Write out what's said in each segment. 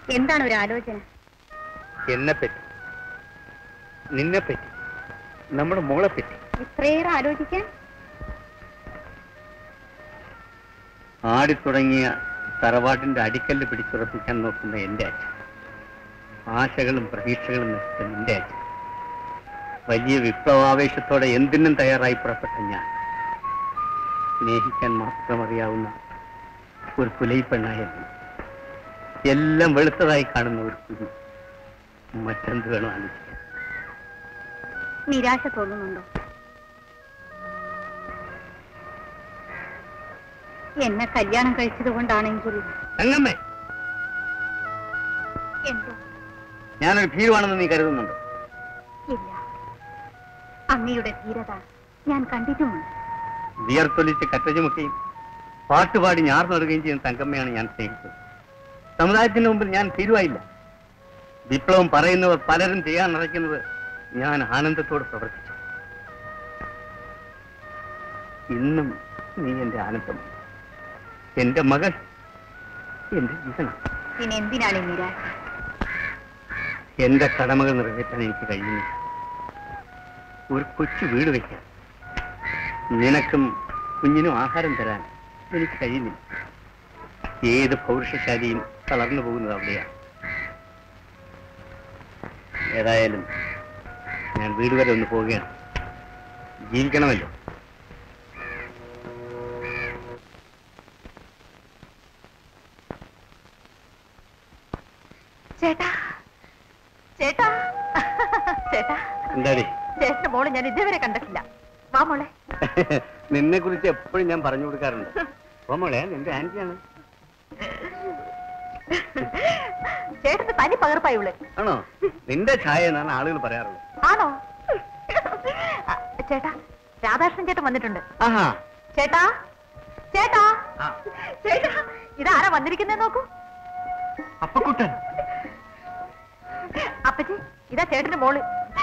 എന്താണ് ഒരു ആലോചന എന്നെപ്പറ്റി നിന്നെപ്പറ്റി നമ്മുടെ മോളെപ്പറ്റി ഇത്രയേറെ ആലോചിക്കാൻ ആടിത്തുടങ്ങിയ തറവാട്ടിന്റെ അടിക്കല്ല് പിടിച്ചുറപ്പിക്കാൻ നോക്കുന്ന എന്റെ അച്ഛൻ ആശകളും പ്രതീക്ഷകളും നശിച്ച നിന്റെ അച്ഛൻ വലിയ വിപ്ലവാവേശത്തോടെ എന്തിനും തയ്യാറായി പുറപ്പെട്ട ഞാൻ സ്നേഹിക്കാൻ മാത്രം അറിയാവുന്ന ഒരു പുലയിപ്പെണ്ണായിരുന്നു എല്ലാം വെളുത്തതായി കാണുന്ന ഒരു കുഞ്ഞു മറ്റെന്ത് വേണം ആലോചിക്കാൻ നിരാശ തോന്നുന്നുണ്ടോ എന്നെ കല്യാണം കഴിച്ചത് കൊണ്ടാണെങ്കിൽ തങ്കമ്മേ എന്തോ ഞാനൊരു ഭീരുവാണെന്ന് നീ കരുതുന്നുണ്ടോ ഇല്ല അങ്ങയുടെ ധീരത ഞാൻ കണ്ടിട്ടുമുണ്ട് വിയർത്തൊലിച്ച് കറ്റചുമക്കുകയും പാട്ടുപാടി ഞാർന്നിടുകയും ചെയ്യുന്ന തങ്കമ്മയാണ് ഞാൻ സ്നേഹിച്ചത് സമുദായത്തിന്റെ മുമ്പിൽ ഞാൻ തീരുവായില്ല വിപ്ലവം പറയുന്നവർ പലരും ചെയ്യാൻ നിറയ്ക്കുന്നത് ഞാൻ ആനന്ദത്തോട് പ്രവർത്തിച്ചു ഇന്നും നീ എന്റെ ആനന്ദമാണ് എന്റെ മകൾ എന്റെ ജീവനാണ് പിന്നെ എന്തിനാണ് ഈ നിരാശ എന്റെ കടമകൾ നിറവേറ്റാൻ എനിക്ക് കഴിയുന്നില്ല ഒരു കൊച്ചു വീട് വയ്ക്കാൻ നിനക്കും കുഞ്ഞിനും ആഹാരം തരാൻ എനിക്ക് കഴിയുന്നില്ല ഏത് പൗരുഷശാലിയും തളർന്നു പോകുന്നത് അവിടെയാണ് ഏതായാലും ഞാൻ വീട് വരെ ഒന്ന് പോവുകയാണ് ജീവിക്കണമല്ലോ ചേട്ടാ ചേട്ടാ ചേട്ടാ എന്താടി ചേട്ടന്റെ മോളെ ഞാൻ ഇതേവരെ കണ്ടിട്ടില്ല വാ മോളെ നിന്നെ കുറിച്ച് എപ്പോഴും ഞാൻ പറഞ്ഞു കൊടുക്കാറുണ്ട് ഓ മോളെ നിന്റെ ആന്റിയാണ് ചേട്ടന്റെ തനി പകർപ്പായുള്ളേ ആണോ നിന്റെ ഛായ എന്നാണ് ആളുകൾ പറയാറുള്ളത് ആണോ ആ, ചേട്ടാ രാധാകൃഷ്ണൻ ചേട്ടൻ വന്നിട്ടുണ്ട് ആഹാ ചേട്ടാ ചേട്ടാ ആ. ചേട്ടാ ഇതാരാ വന്നിരിക്കുന്നേ നോക്കൂ അപ്പക്കുട്ടൻ അപ്പച്ചി ഇതാ ചേട്ടന്റെ മോള്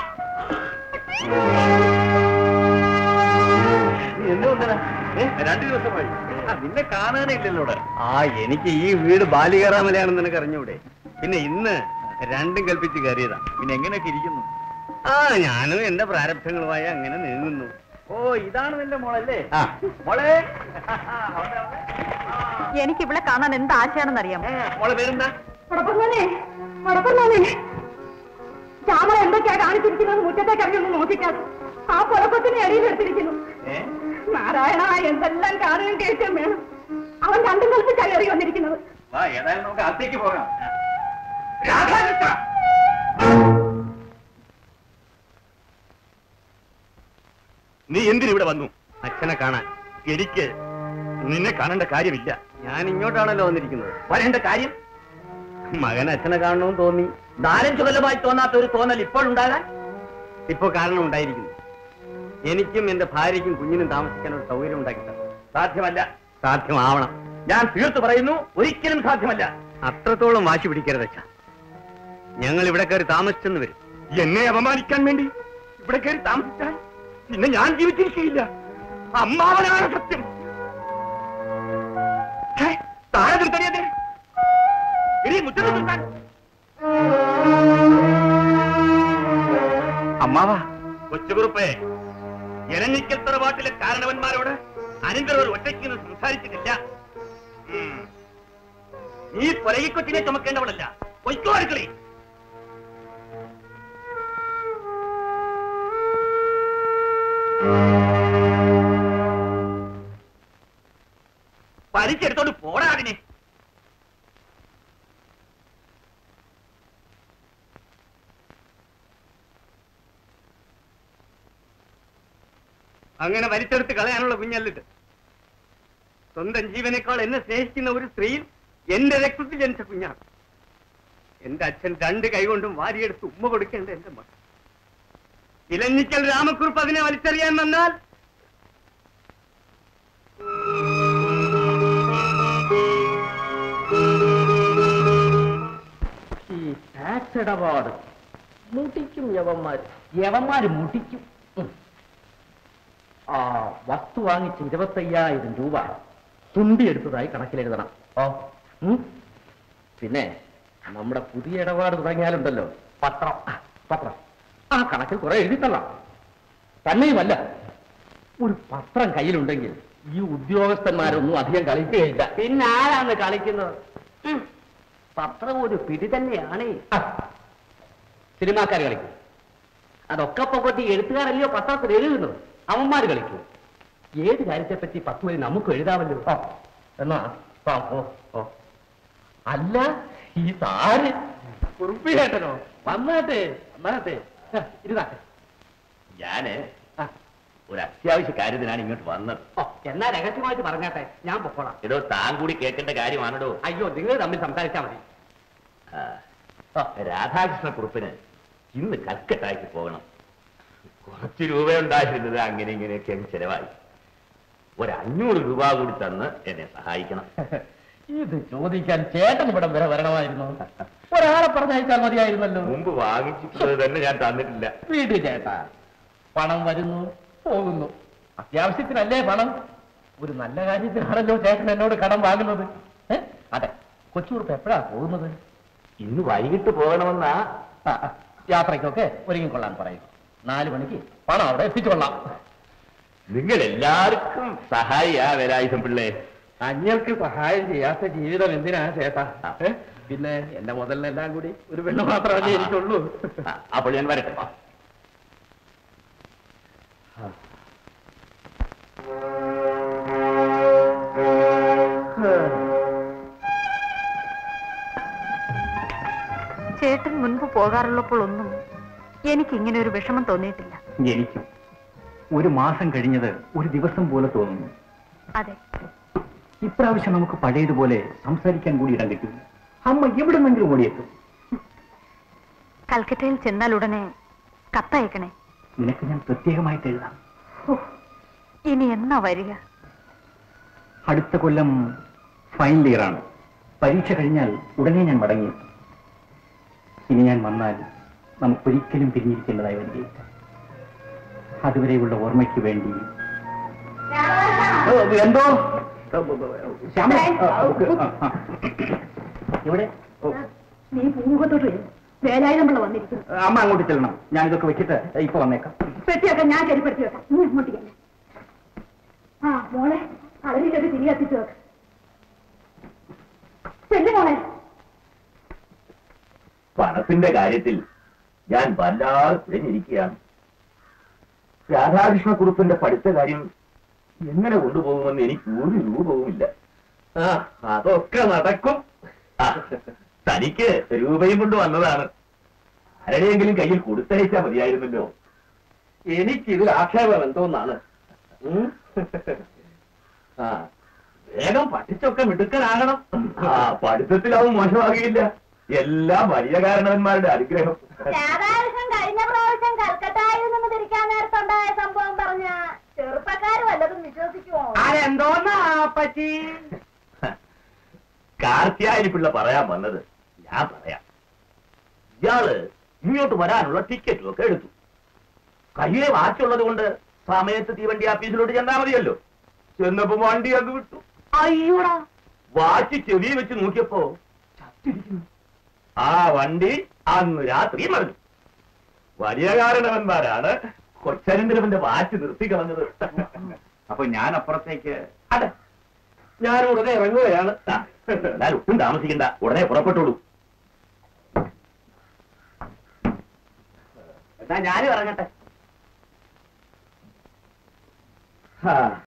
രണ്ടു ദിവസമായി നിന്നെ കാണാനേ ഇല്ലല്ലോ ആ എനിക്ക് ഈ വീട് ബാലികറാമലയാണെന്ന് നിനക്ക് അറിഞ്ഞൂടെ പിന്നെ ഇന്ന് രണ്ടും കൽപ്പിച്ച് കയറിയതാ പിന്നെ എങ്ങനെയൊക്കെ ഇരിക്കുന്നു ആ ഞാനും എന്റെ പ്രാരബ്ധങ്ങളുമായി അങ്ങനെ നീങ്ങുന്നു ഓ ഇതാണ് നിന്റെ മോളല്ലേ ആ മോളെ എനിക്ക് ഇവിടെ കാണാൻ എന്ത് ആശയാണെന്ന് അറിയാം മോളെ പേരെന്താ ശ്യാമള എന്തൊക്കെയാ കാണിച്ചിരിക്കുന്നത് മുറ്റത്തേക്ക് ഇറങ്ങി ഒന്ന് നോക്കിക്കാതെ ആ പുറപ്പത്തിന് ഇടയിൽ എടുത്തിരിക്കുന്നു ഏ നാരായണ എന്തെല്ലാം കാണുകയും കേൾക്കുകയും വേണം അവൻ രണ്ടും കൽപ്പിച്ചാണ് ഇറങ്ങി വന്നിരിക്കുന്നത് വാ ഏതായാലും നമുക്ക് അകത്തേക്ക് പോകാം രാധാകൃഷ്ണ നീ എന്തിനിവിടെ വന്നു അച്ഛനെ കാണാൻ എനിക്ക് നിന്നെ കാണേണ്ട കാര്യമില്ല ഞാൻ ഇങ്ങോട്ടാണല്ലോ വന്നിരിക്കുന്നത് വരേണ്ട കാര്യം മകൻ അച്ഛനെ കാണണമെന്ന് തോന്നി നാലഞ്ചു കൊല്ലമായി തോന്നാത്ത ഒരു തോന്നൽ ഇപ്പോഴുണ്ടാകാൻ ഇപ്പോ കാരണം ഉണ്ടായിരിക്കുന്നു എനിക്കും എന്റെ ഭാര്യയ്ക്കും കുഞ്ഞിനും താമസിക്കാൻ ഒരു സൗകര്യം ഉണ്ടാക്കി തരണം. സാധ്യമല്ല സാധ്യമാവണം ഞാൻ തീർത്തു പറയുന്നു ഒരിക്കലും സാധ്യമല്ല അത്രത്തോളം വാശി പിടിക്കരുത് അച്ഛാ ഞങ്ങൾ ഇവിടെ കയറി താമസിച്ചെന്ന് വരും എന്നെ അപമാനിക്കാൻ വേണ്ടി ഇവിടെ കയറി താമസിച്ചാൽ പിന്നെ ഞാൻ ജീവിച്ചിരിക്കുകയില്ല അമ്മാവനാണ് സത്യം ഛേ, താഴെ നിർത്തണിയതേ ഇനി മുറ്റത്ത് നിർത്താൻ അമ്മാവ കൊച്ചുകുറുപ്പേ എരഞ്ഞിക്കൽ തറവാട്ടിലെ കാരണവന്മാരോട് അനന്തരവർ ഒറ്റയ്ക്ക് നിന്ന് സംസാരിച്ചിട്ടില്ല ഉം. നീ പൊലകിക്കൊച്ചിനെ ചുമക്കേണ്ടവളല്ല പൊയ്ക്കോ അടുക്കളി പരിച്ചെടുത്തോണ്ട് പോടാ അതിനെ അങ്ങനെ വലിച്ചെടുത്ത് കളയാനുള്ള കുഞ്ഞല്ലിട്ട് സ്വന്തം ജീവനേക്കാൾ എന്നെ സ്നേഹിക്കുന്ന ഒരു സ്ത്രീയിൽ എന്റെ രക്തത്തിൽ ജനിച്ച കുഞ്ഞാണ് എന്റെ അച്ഛൻ രണ്ട് കൈകൊണ്ടും വാരിയെടുത്ത് ഉമ്മ കൊടുക്കേണ്ട എന്റെ മകൾ ഇലഞ്ഞിക്കൽ രാമക്കുറുപ്പ് അതിനെ വലിച്ചെറിയാൻ വന്നാൽ ഈ ടാക്സ് ഇടപാട് മുട്ടിക്കും യവന്മാര് യവന്മാര് മുട്ടിക്കും ഉം. ആ വസ്തു വാങ്ങിച്ച് ഇരുപത്തയ്യായിരം രൂപ തുണ്ടി എടുത്തതായി കണക്കിലെഴുതണം ഓ ഉം. പിന്നെ നമ്മുടെ പുതിയ ഇടപാട് തുടങ്ങിയാലുണ്ടല്ലോ പത്രം ആ, പത്രം ആ കണക്കിൽ കുറെ എഴുതിത്തള്ളാം തന്നെയുമല്ല ഒരു പത്രം കയ്യിലുണ്ടെങ്കിൽ ഈ ഉദ്യോഗസ്ഥന്മാരൊന്നും അധികം കളിക്കുകയില്ല പിന്നെ ആരാണ് കളിക്കുന്നത് ഉം. പത്രം ഒരു പിടി തന്നെയാണ് ആ, സിനിമാക്കാർ കളിക്കും അതൊക്കെ പൊക്കത്തി എഴുത്തുകാരല്ലയോ പത്രത്തിൽ എഴുതുന്നത് അവന്മാര് കളിക്കും ഏത് കാര്യത്തെപ്പറ്റി പത്ത് വരി നമുക്ക് എഴുതാമല്ലോ ആ, എന്നാ ആ, ഓ, ഓ. അല്ല ഈ താര് കുറുപ്പിയേട്ടനോ വന്നാട്ടെ വന്നാട്ടെ ആ, ഇരുന്നാട്ടെ ഞാന് ഒരു അത്യാവശ്യ കാര്യത്തിനാണ് ഇങ്ങോട്ട് വന്നത് ഓ എന്നാ രഹസ്യമായിട്ട് പറഞ്ഞാട്ടെ ഞാൻ പൊക്കോളാം ഏതോ താൻ കൂടി കേൾക്കേണ്ട കാര്യമാണോ അയ്യോ നിങ്ങൾ തമ്മിൽ സംസാരിച്ചാൽ മതി രാധാകൃഷ്ണ കുറുപ്പിന് ഇന്ന് കൽക്കട്ടായ്ക്ക് പോകണം കുറച്ച് രൂപ ഉണ്ടായിരുന്നത് അങ്ങനെ ഇങ്ങനെയൊക്കെ അങ്ങ് ചെലവായി ഒരു അഞ്ഞൂറ് രൂപ കൂടി തന്ന് എന്നെ സഹായിക്കണം ഇത് ചോദിക്കാൻ ചേട്ടൻ ഇവിടം വരെ വരണമായിരുന്നു ഒരാളെ പറഞ്ഞയച്ചാൽ മതിയായിരുന്നല്ലോ മുമ്പ് വാങ്ങിച്ചിട്ടുള്ളത് തന്നെ ഞാൻ തന്നിട്ടില്ല വീട് ചേട്ടാ പണം വരുന്നു പോകുന്നു അത്യാവശ്യത്തിനല്ലേ പണം ഒരു നല്ല കാര്യത്തിനാണല്ലോ ചേട്ടൻ എന്നോട് കടം വാങ്ങുന്നത് ഏ? അതെ കൊച്ചുകുറുപ്പ് എപ്പോഴാ പോകുന്നത് ഇന്ന് വൈകിട്ട് പോകണമെന്നാ ആ, ആ, യാത്രയ്ക്കൊക്കെ ഒരുങ്ങിക്കൊള്ളാൻ പറയും നാലു മണിക്ക് പണം അവിടെ എത്തിച്ചുകൊള്ളാം നിങ്ങൾ എല്ലാവർക്കും സഹായിയാ വേലായുധം പിള്ളേ അന്യർക്ക് സഹായം ചെയ്യാത്ത ജീവിതം എന്തിനാ ചേട്ടാ ഏ? പിന്നെ എന്റെ മുതലിനെല്ലാം കൂടി ഒരു പെണ്ണ് മാത്രമല്ലേ എനിക്കുള്ളൂ ആ, അപ്പോൾ ഞാൻ വരട്ടെ ചേട്ടൻ മുൻപ് പോകാറുള്ളപ്പോഴൊന്നും എനിക്ക് ഇങ്ങനെ ഒരു വിഷമം തോന്നിയിട്ടില്ല എനിക്കും ഒരു മാസം കഴിഞ്ഞത് ഒരു ദിവസം പോലെ തോന്നുന്നു അതെ ഇപ്രാവശ്യം നമുക്ക് പഴയതുപോലെ സംസാരിക്കാൻ കൂടി ഇടം കിട്ടില്ല അമ്മ എവിടെ നിന്നെങ്കിലും ഓടിയെത്തും കൽക്കട്ടയിൽ ചെന്നാൽ ഉടനെ കത്തയക്കണേ നിനക്ക് ഞാൻ പ്രത്യേകമായിട്ട് എഴുതാം ഇനി എന്നാ വരിക അടുത്ത കൊല്ലം ഫൈനൽ ഇയർ ആണ് പരീക്ഷ കഴിഞ്ഞാൽ ഉടനെ ഞാൻ മടങ്ങി ഇനി ഞാൻ വന്നാൽ നമുക്കൊരിക്കലും പിരിഞ്ഞിരിക്കേണ്ടതായി വരികയില്ല അതുവരെയുള്ള ഓർമ്മയ്ക്ക് വേണ്ടി ഓ, എന്തോ ശ്യാമ, ആ, നമുക്ക്, ആ, ആ. ഇവിടെ ഓ, നീ പൂമുഖത്തോട്ട് വേലായുധം പിള്ള വന്നിരിക്കുന്നു അമ്മ അങ്ങോട്ട് ചെല്ലണം ഞാൻ ഇതൊക്കെ വെച്ചിട്ട് ഇപ്പൊ വന്നേക്കാം പെട്ടിയൊക്കെ ഞാൻ കരിപ്പെടുത്തി വെക്കാം നീ അങ്ങോട്ടേക്കല്ലേ ആ മോളെ കളരിയിലൊരു തിരി കത്തിച്ചു വെക്ക ചെല്ലു മോളെ പണത്തിന്റെ കാര്യത്തിൽ ഞാൻ വല്ലാതെ കുഴഞ്ഞിരിക്കുകയാണ് രാധാകൃഷ്ണ കുറുപ്പിന്റെ പഠിത്ത കാര്യം എങ്ങനെ കൊണ്ടുപോകുമെന്ന് എനിക്ക് ഒരു രൂപവുമില്ല അതൊക്കെ നടക്കും ആ, തനിക്ക് രൂപയും കൊണ്ട് വന്നതാണ് ആരുടെയെങ്കിലും കയ്യിൽ കൊടുത്തയച്ചാ മതിയായിരുന്നല്ലോ എനിക്കിതിൽ ആക്ഷേപം എന്തോന്നാണ് ഉം? ആ വേഗം പഠിച്ചൊക്കെ മിടുക്കനാകണം ആ പഠിത്തത്തിലാവും മോശമാകില്ല എല്ലാം വലിയ കാരണവന്മാരുടെ അനുഗ്രഹം രാധാകൃഷ്ണൻ കഴിഞ്ഞ പ്രാവശ്യം കൽക്കട്ടയിൽ നിന്ന് തിരിക്കാൻ നേരത്തുണ്ടായ സംഭവം പറഞ്ഞ ചെറുപ്പക്കാർ വല്ലതും വിശ്വസിക്കുമോ അതെന്തോന്നാ പറ്റി കാർത്തിയായനി പിള്ള പറയാൻ വന്നത് ഞാൻ പറയാം ഇയാള് ഇങ്ങോട്ട് വരാനുള്ള ടിക്കറ്റും ഒക്കെ എടുത്തു കയ്യിലെ വാച്ചുള്ളത് കൊണ്ട് സമയത്ത് തീവണ്ടി ആഫീസിലോട്ട് ചെന്നാ മതിയല്ലോ ചെന്നപ്പോ വണ്ടി അങ്ങ് വിട്ടു അയ്യോടാ വാച്ച് ചെവി വെച്ച് നോക്കിയപ്പോ ചത്തിരിക്കുന്നു ആ വണ്ടി അന്ന് രാത്രി മറിഞ്ഞു വലിയ കാരണവന്മാരാണ് കൊച്ചനന്തരവന്റെ വാച്ച് നിർത്തി കളഞ്ഞത് അപ്പൊ ഞാൻ അപ്പുറത്തേക്ക് അതെ ഞാൻ ഉടനെ ഇറങ്ങുകയാണ് ആ, എന്നാൽ ഒട്ടും താമസിക്കണ്ട ഉടനെ പുറപ്പെട്ടോളൂ എന്നാ ഞാനും ഇറങ്ങട്ടെ ആ